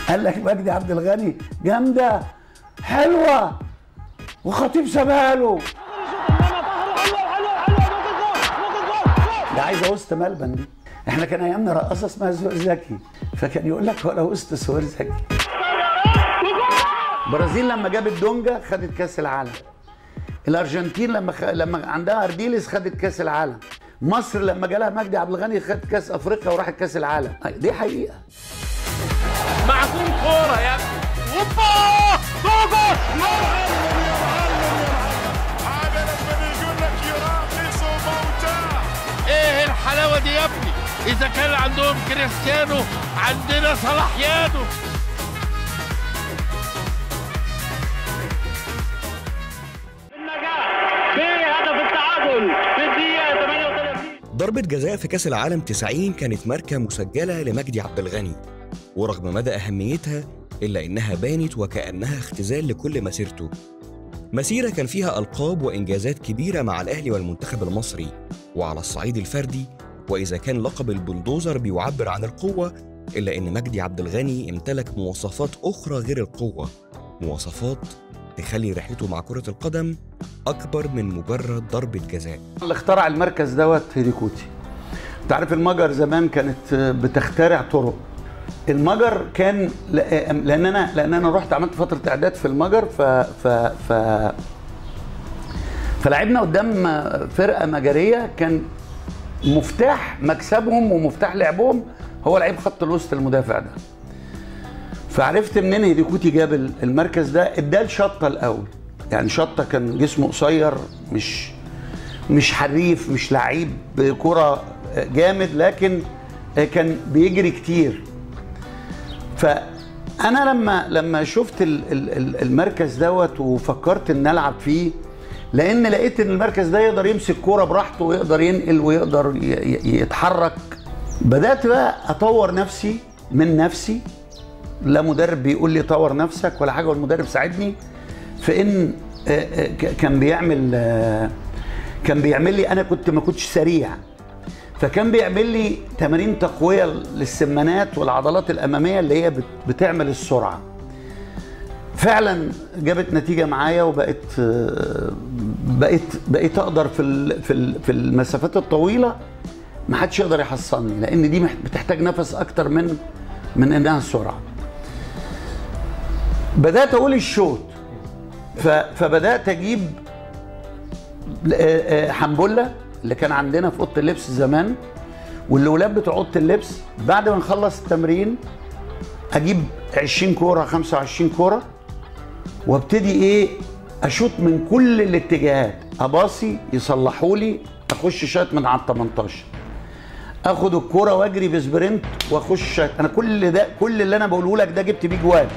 قال لك مجدي عبد الغني جامده حلوه وخطيب سابها له ده عايزه وسط ملبن دي احنا كان ايامنا رقاصه اسمها زهير زكي فكان يقول لك ولا وسط سهير زكي البرازيل لما جابت دونجا خدت كاس العالم الارجنتين لما خ... لما عندها ارديلس خدت كاس العالم مصر لما جالها مجدي عبد الغني خدت كاس افريقيا وراحت كاس العالم دي حقيقه معكم كورة يا ابني اوبا جول هذا لما يقول لك يراقص موتاه ايه الحلاوة دي يا ابني اذا كان عندهم كريستيانو عندنا صلاح يانو النجاح بهدف التعادل في الدقيقة 38 ضربة جزاء في كأس العالم 90 كانت ماركة مسجلة لمجدي عبد الغني ورغم مدى أهميتها إلا إنها بانت وكأنها اختزال لكل مسيرته مسيرة كان فيها ألقاب وإنجازات كبيرة مع الأهلي والمنتخب المصري وعلى الصعيد الفردي وإذا كان لقب البلدوزر بيعبر عن القوة إلا إن مجدي عبد الغني امتلك مواصفات أخرى غير القوة مواصفات تخلي رحلته مع كرة القدم أكبر من مجرد ضربة جزاء اللي اخترع المركز دوت هيريكوتي انت عارف المجر زمان كانت بتخترع طرق المجر كان لان انا لان انا رحت عملت فتره اعداد في المجر ف ف ف فلعبنا قدام فرقه مجريه كان مفتاح مكسبهم ومفتاح لعبهم هو لعيب خط الوسط المدافع ده فعرفت منين هيديكوتي جاب المركز ده اداه شطه الاول يعني شطه كان جسمه قصير مش مش حريف مش لعيب كرة جامد لكن كان بيجري كتير فانا لما لما شفت ال- ال- ال- المركز دوت وفكرت ان العب فيه لان لقيت ان المركز ده يقدر يمسك كوره براحته ويقدر ينقل ويقدر ي- ي- يتحرك بدات بقى اطور نفسي من نفسي لا مدرب بيقول لي طور نفسك ولا حاجه والمدرب ساعدني في ان آه، آه، ك- كان بيعمل آه، كان بيعمل لي انا كنت ما كنتش سريع فكان بيعمل لي تمارين تقويه للسمانات والعضلات الاماميه اللي هي بت- بتعمل السرعه فعلا جابت نتيجه معايا وبقت آه، بقيت بقيت اقدر في ال- في ال- في المسافات الطويله ما حدش يقدر يحصلني لان دي مح- بتحتاج نفس اكتر من من انها سرعه بدات اقول الشوط ف- فبدات اجيب آه، آه، حنبله اللي كان عندنا في اوضه اللبس زمان والولاد بتوع اوضه اللبس بعد ما نخلص التمرين اجيب 20 كوره 25 كوره وابتدي ايه اشوط من كل الاتجاهات اباصي يصلحوا لي اخش شاط من على ال 18 اخد الكوره واجري بسبرنت واخش شاط انا كل ده كل اللي انا بقوله لك ده جبت بيه جوان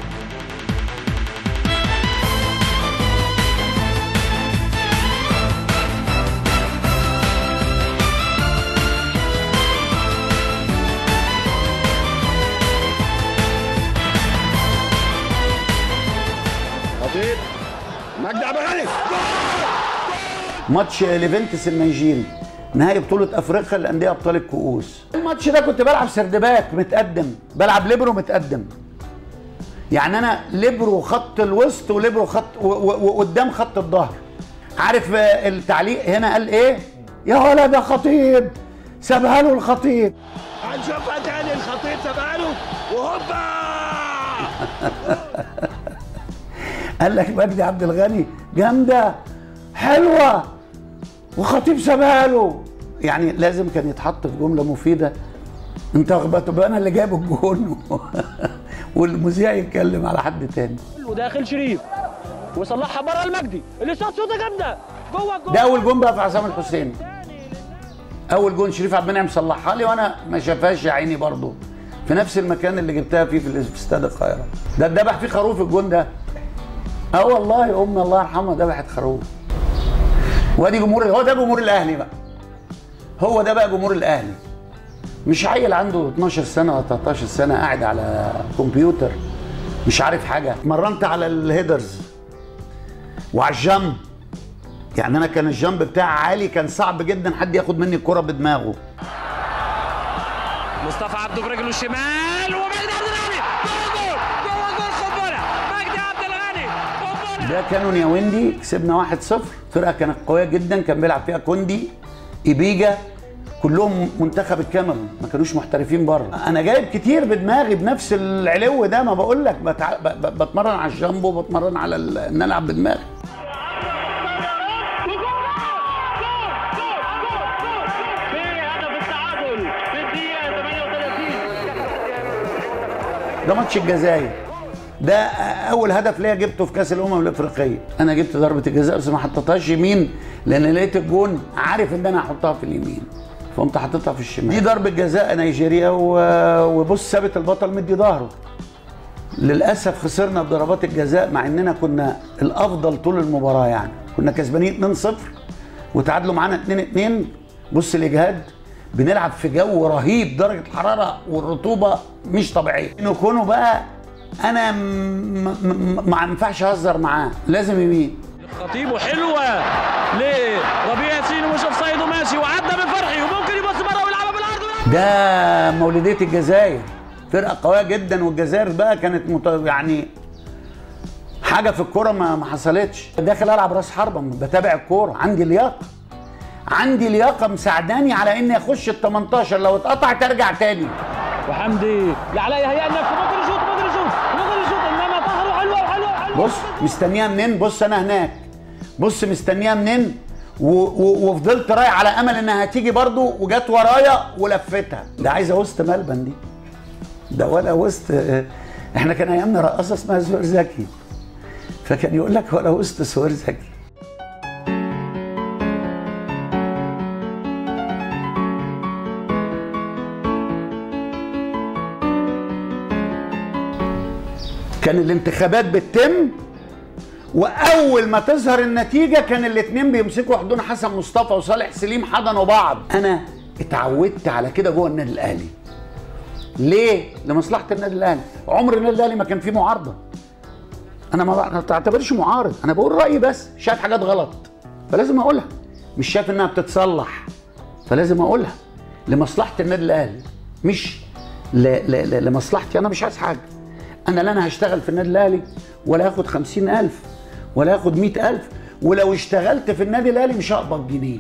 خطيب مجدي عبد الغني ماتش ليفنتس النيجيري نهائي بطولة افريقيا للاندية ابطال الكؤوس الماتش ده كنت بلعب سردباك متقدم بلعب ليبرو متقدم يعني انا ليبرو خط الوسط وليبرو خط و- و- وقدام خط الظهر عارف آه، التعليق هنا قال ايه يا ولد يا خطيب سابها له الخطيب هنشوفها تاني الخطيب سبقاله وهوبا قال لك مجدي عبد الغني جامده حلوه وخطيب سابها له يعني لازم كان يتحط في جمله مفيده انت طب انا اللي جايب الجون والمذيع يتكلم على حد تاني وداخل شريف وصلحها بره المجدي اللي شاط شوطه جامده جوه الجول ده اول جون بقى في عصام الحسين اول جون شريف عبد المنعم صلحها لي وانا ما شافهاش يا عيني برضه في نفس المكان اللي جبتها فيه في في استاد القاهره ده اتذبح فيه خروف الجون ده اه والله امي الله يرحمها ذبحت خروف وادي جمهور هو ده جمهور الاهلي بقى هو ده بقى جمهور الاهلي مش عيل عنده 12 سنه ولا 13 سنه قاعد على كمبيوتر مش عارف حاجه اتمرنت على الهيدرز وعلى الجنب يعني انا كان الجنب بتاعي عالي كان صعب جدا حد ياخد مني الكرة بدماغه مصطفى عبده برجله الشمال ومجدي عبد الغني جول ده كانون ياوندي كسبنا 1-0 فرقه كانت قويه جدا كان بيلعب فيها كوندي ايبيجا كلهم منتخب الكاميرون ما كانوش محترفين بره انا جايب كتير بدماغي بنفس العلو ده ما بقول لك بتع... ب... ب... بتمرن على الجامبو بتمرن على ال... ان العب بدماغي في هدف التعادل في الدقيقة 38 ده ماتش الجزائر ده اول هدف ليا جبته في كاس الامم الافريقيه انا جبت ضربه الجزاء بس ما حطيتهاش يمين لان لقيت الجون عارف ان انا هحطها في اليمين فقمت حاططها في الشمال دي ضربه جزاء نيجيريا و- وبص ثابت البطل مدي ظهره للاسف خسرنا بضربات الجزاء مع اننا كنا الافضل طول المباراه يعني كنا كسبانين 2-0 وتعادلوا معانا 2-2 بص الاجهاد بنلعب في جو رهيب درجه الحراره والرطوبه مش طبيعيه انه كونه بقى انا م- م- ما ينفعش اهزر معاه لازم يمين خطيب وحلوة لربيع ياسين ومش اوف سايد وماشي وعدى بفرحي وممكن يبص بره ويلعبها بالعرض ويلعبها ده مولودية الجزائر فرقة قوية جدا والجزائر بقى كانت مت... يعني حاجة في الكورة ما, ما حصلتش داخل ألعب راس حربة بتابع الكورة عندي لياقة عندي لياقة مساعداني على إني أخش ال 18 لو اتقطعت أرجع تاني وحمدي لعلاء يهيأ نفسه ممكن يشوط ممكن يشوط ممكن يشوط انما ظهره حلوة وحلوة وحلوة بص مستنيها منين بص أنا هناك بص مستنيها منين و... و... وفضلت رايح على امل انها هتيجي برضو وجت ورايا ولفتها ده عايزه وسط ملبن دي ده ولا وسط احنا كان ايامنا رقاصه اسمها سوير زكي فكان يقول لك ولا وسط سوير زكي كان الانتخابات بتتم واول ما تظهر النتيجه كان الاثنين بيمسكوا حضون حسن مصطفى وصالح سليم حضنوا بعض انا اتعودت على كده جوه النادي الاهلي ليه لمصلحه النادي الاهلي عمر النادي الاهلي ما كان فيه معارضه انا ما ما تعتبرش معارض انا بقول رايي بس شايف حاجات غلط فلازم اقولها مش شايف انها بتتصلح فلازم اقولها لمصلحه النادي الاهلي مش ل... ل... ل... لمصلحتي انا مش عايز حاجه انا لا انا هشتغل في النادي الاهلي ولا هاخد خمسين الف ولا هاخد مئة الف ولو اشتغلت في النادي الاهلي مش هقبض جنيه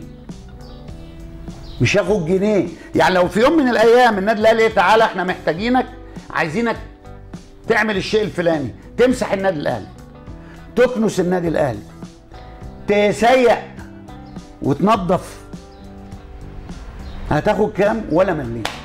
مش هاخد جنيه يعني لو في يوم من الايام النادي الاهلي إيه، تعالى احنا محتاجينك عايزينك تعمل الشيء الفلاني تمسح النادي الاهلي تكنس النادي الاهلي تسيق وتنظف هتاخد كام ولا مليم